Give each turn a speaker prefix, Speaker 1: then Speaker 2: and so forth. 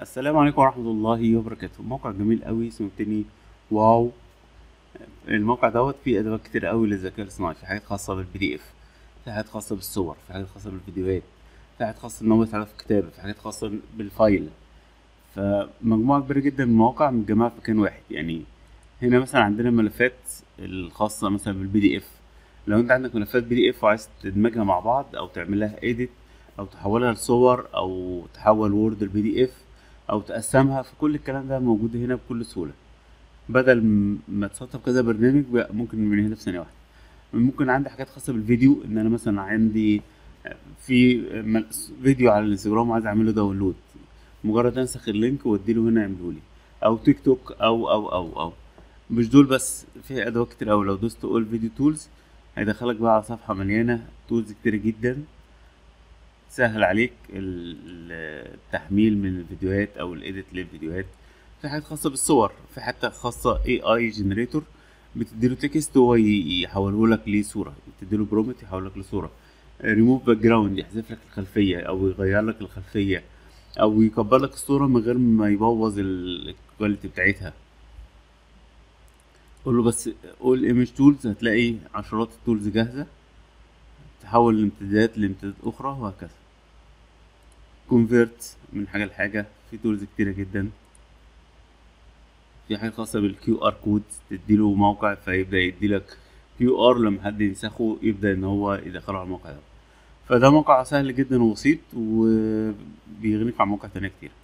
Speaker 1: السلام عليكم ورحمة الله وبركاته موقع جميل قوي اسمه تاني واو الموقع دوت فيه ادوات كتير قوي للذكاء الاصطناعي في حاجات خاصة بالبي دي اف في حاجات خاصة بالصور في حاجات خاصة بالفيديوهات في حاجات خاصة ان هو يساعدك في الكتابة في حاجات خاصة بالفايل فمجموعة كبيرة جدا من المواقع متجمعة في مكان واحد يعني هنا مثلا عندنا ملفات الخاصة مثلا بالبي دي اف لو انت عندك ملفات بي دي اف وعايز تدمجها مع بعض او تعمل لها ايديت او تحولها لصور او تحول وورد البي دي اف او تقسمها فكل الكلام ده موجود هنا بكل سهوله بدل م- ما تسطب كذا برنامج بقى ممكن من هنا في ثانيه واحده ممكن عندي حاجات خاصه بالفيديو ان انا مثلا عندي في م- فيديو على الانستجرام وعايز اعمله داونلود مجرد انسخ اللينك واديله هنا يعمله لي او تيك توك او او او او مش دول بس في ادوات كتير قوي لو دوست اول فيديو تولز هيدخلك بقى على صفحه مليانه تولز كتير جدا سهل عليك ال- ال- التحميل من الفيديوهات او الايديت للفيديوهات في حاجات خاصه بالصور في حتى خاصه اي اي جنريتور بتديله تكست وهو ي- يحوله لك لصوره بتديله برومت يحول لك لصوره ريموف باك جراوند يحذف لك الخلفيه او يغير لك الخلفيه او يكبر لك الصوره من غير ما يبوظ ال- الكواليتي بتاعتها قول له بس قول ايمج تولز هتلاقي عشرات التولز جاهزه تحول الامتدادات لامتدادات اخرى وهكذا كونفيرت من حاجه لحاجه في تولز كتيره جدا في حاجه خاصه بالكيو ار كود تديله موقع فيبدا يديلك كيو ار لما حد ينسخه يبدا ان هو يدخله على الموقع ده فده موقع سهل جدا وبسيط وبيغنيك عن مواقع تانية كتير